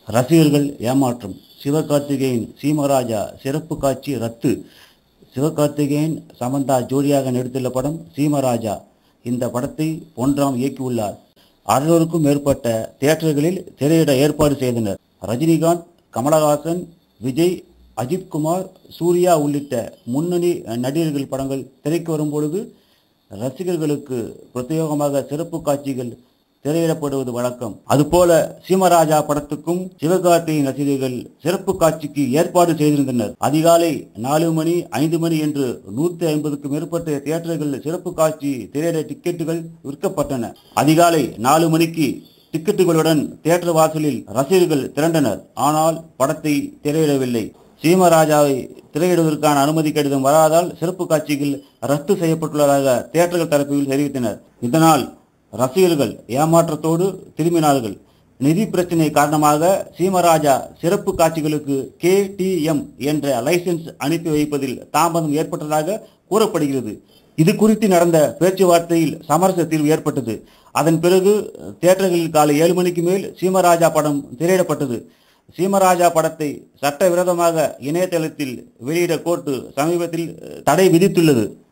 ரசிகர்கள் ஏமாற்றம் சிவகார்த்திகேயன் சீமராஜா சிறப்பு காட்சி ரத்து சிவகார்த்திகேயன் சமந்தா ஜோடியாக நடித்துள்ள படம் சீமராஜா இந்த படத்தை பொன்ராம் இயக்கியுள்ளார் அறுநூறுக்கும் மேற்பட்ட தியேட்டர்களில் திரையிட ஏற்பாடு செய்தனர் ரஜினிகாந்த் கமலஹாசன் விஜய் அஜித்குமார் சூர்யா உள்ளிட்ட முன்னணி நடிகர்கள் படங்கள் திரைக்கு வரும்பொழுது ரசிகர்களுக்கு பிரத்யேகமாக சிறப்பு காட்சிகள் திரையிடப்படுவது வழக்கம் அதுபோல சீமராஜா படத்துக்கும் சிவகார்த்தியின் ரசிகர்கள் சிறப்பு காட்சிக்கு ஏற்பாடு செய்திருந்தனர் அதிகாலை நாலு மணி ஐந்து மணி என்று நூத்தி ஐம்பதுக்கும் மேற்பட்ட தியேட்டர்கள் சிறப்பு காட்சி திரையிட டிக்கெட்டுகள் விற்கப்பட்டன அதிகாலை நாலு மணிக்கு டிக்கெட்டுகளுடன் தியேட்டர் வாசலில் ரசிகர்கள் திரண்டனர் ஆனால் படத்தை திரையிடவில்லை சீமராஜாவை திரையிடுவதற்கான அனுமதி கடிதம் வராதால் சிறப்பு காட்சிகள் ரத்து செய்யப்பட்டுள்ளதாக தியேட்டர்கள் தரப்பில் தெரிவித்தனர் இதனால் ரசிகர்கள் ஏமாற்றத்தோடு திரும்பினார்கள் நிதி பிரச்சனை காரணமாக சீமராஜா சிறப்பு காட்சிகளுக்கு கேடிஎம் என்ற லைசென்ஸ் அனுப்பி வைப்பதில் தாமதம் ஏற்பட்டதாக கூறப்படுகிறது இது குறித்து நடந்த பேச்சுவார்த்தையில் சமரச தீர்வு ஏற்பட்டது அதன் பிறகு தியேட்டர்களில் காலை ஏழு மணிக்கு மேல் சீமராஜா படம் திரையிடப்பட்டது சீமராஜா படத்தை சட்டவிரோதமாக இணையதளத்தில் வெளியிட கோர்ட்டு சமீபத்தில் தடை விதித்துள்ளது